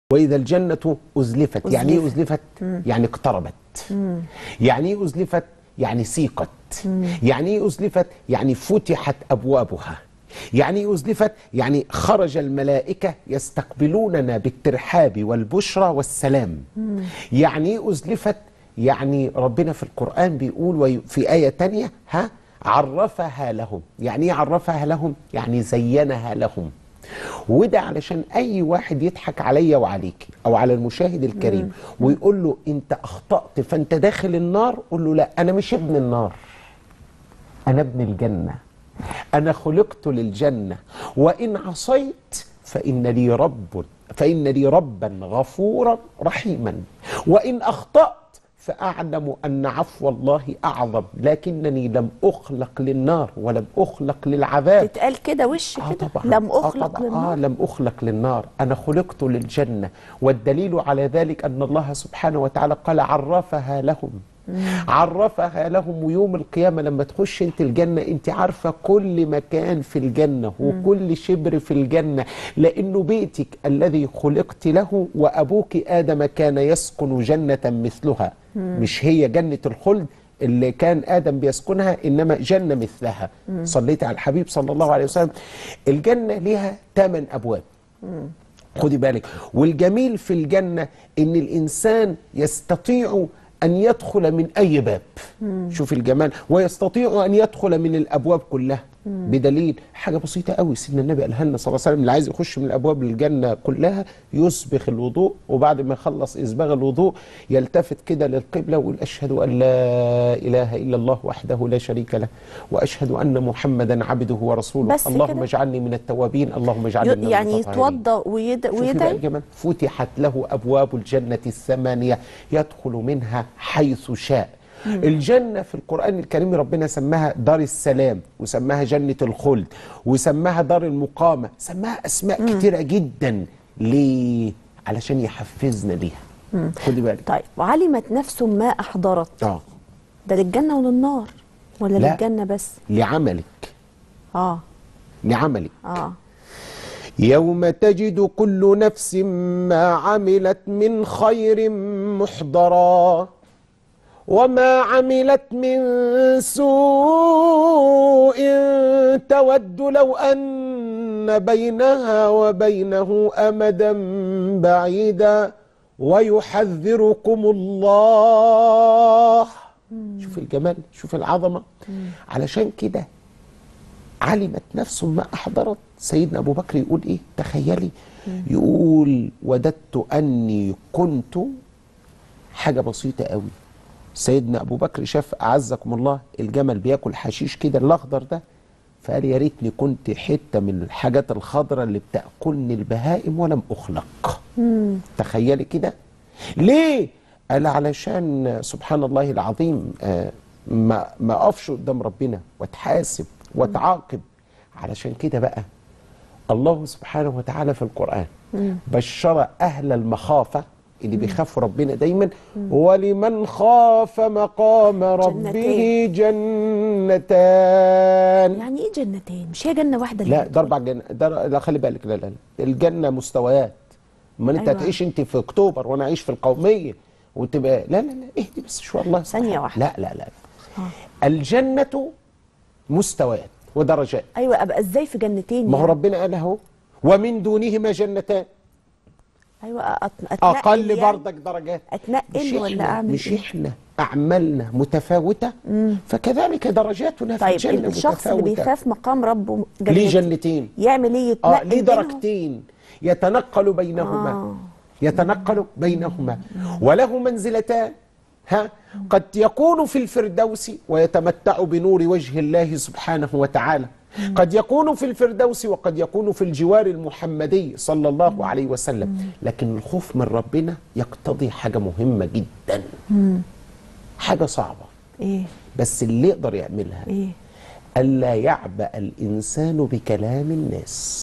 وإذا الجنة أزلفت يعني إيه أزلفت؟ يعني اقتربت يعني إيه أزلفت؟ يعني سيقت يعني إيه أزلفت؟ يعني فتحت أبوابها يعني إيه أزلفت؟ يعني خرج الملائكة يستقبلوننا بالترحاب والبشرى والسلام يعني إيه أزلفت؟ يعني ربنا في القرآن بيقول وي- في آية تانية ها عرفها لهم يعني إيه عرفها لهم؟ يعني زينها لهم وده علشان اي واحد يضحك عليا وعليك او على المشاهد الكريم ويقول له انت اخطأت فانت داخل النار قول له لا انا مش ابن النار انا ابن الجنة انا خلقت للجنة وان عصيت فان لي رب فان لي ربا غفورا رحيما وان اخطأت فأعلم أن عفو الله أعظم لكنني لم أخلق للنار ولم أخلق للعذاب تتقال كده وش آه كده طبعا لم آه اخلق طبعا للنار آه لم أخلق للنار أنا خلقت للجنة والدليل على ذلك أن الله سبحانه وتعالى قال عرفها لهم عرفها لهم ويوم القيامة لما تخش انت الجنة انت عارفة كل مكان في الجنة وكل شبر في الجنة لأنه بيتك الذي خلقت له وأبوك آدم كان يسكن جنة مثلها مش هي جنة الخلد اللي كان آدم بيسكنها إنما جنة مثلها صليت على الحبيب صلى الله عليه وسلم الجنة لها ثمان أبواب خدي بالك والجميل في الجنة إن الإنسان يستطيع أن يدخل من أي باب شوف الجمال ويستطيع أن يدخل من الأبواب كلها بدليل حاجة بسيطة قوي سيدنا النبي قالها لنا صلى الله عليه وسلم اللي عايز يخش من الأبواب الجنة كلها يسبغ الوضوء وبعد ما يخلص إسباغ الوضوء يلتفت كده للقبلة ويقول أشهد أن لا إله إلا الله وحده لا شريك له وأشهد أن محمدا عبده ورسوله بس اللهم كده؟ اجعلني من التوابين اللهم اجعلني من ي- يعني المتطهرين. يتوضا ويد... شوفي بقى ويدعي الجمال فتحت له أبواب الجنة الثمانية يدخل منها حيث شاء الجنة في القرآن الكريم ربنا سماها دار السلام وسماها جنة الخلد وسماها دار المقامة سماها أسماء كتيرة جدا ليه؟ علشان يحفزنا ليها خدي بالك طيب وعلمت نفس ما احضرت اه ده للجنه وللنار ولا لا. للجنه بس لعملك اه لعملك اه يوم تجد كل نفس ما عملت من خير محضرا وما عملت من سوء تود لو أن بينها وبينه أمدا بعيدا ويحذركم الله شوف الجمال شوف العظمة علشان كده علمت نفس ما أحضرت سيدنا أبو بكر يقول إيه تخيلي يقول وددت أني كنت حاجة بسيطة قوي سيدنا أبو بكر شاف أعزكم الله الجمل بياكل حشيش كده الأخضر ده فقال يا ريتني كنت حتة من الحاجات الخضراء اللي بتأكلني البهائم ولم أخلق تخيلي كده ليه قال علشان سبحان الله العظيم آه، ما ما اقفش قدام ربنا واتحاسب واتعاقب علشان كده بقى الله سبحانه وتعالى في القرآن بشر أهل المخافة اللي بيخافوا ربنا دايما ولمن خاف مقام ربه جنتان يعني ايه جنتين مش هي جنه واحده اللي لا بتقول؟ ده اربع جنة ده لا خلي بالك لا لا لا. الجنه مستويات امال انت أيوة. هتعيش انت في اكتوبر وانا اعيش في القوميه وتبقى لا لا لا اهدي بس شو الله ثانية سبحانه. واحدة. لا لا لا الجنه مستويات ودرجات ايوه ابقى ازاي في جنتين ما هو يعني؟ ربنا قال اهو ومن دونهما جنتان ايوه أت... أتنقل اقل يعني؟ بردك درجات اتنقل مش ولا إحنا- اعمل مش ايه احنا اعمالنا متفاوته فكذلك درجاتنا في طيب الجنه الشخص اللي متفاوته بيخاف مقام ربه ليه جنتين جنتين يعمل ايه يتنقل اه ليه بينهم؟ درجتين يتنقل بينهما آه. يتنقل بينهما وله منزلتان ها قد يكون في الفردوس ويتمتع بنور وجه الله سبحانه وتعالى قد يكون في الفردوس وقد يكون في الجوار المحمدي صلى الله عليه وسلم لكن الخوف من ربنا يقتضي حاجة مهمة جدا حاجة صعبة ايه بس اللي يقدر يعملها ايه ألا يعبأ الإنسان بكلام الناس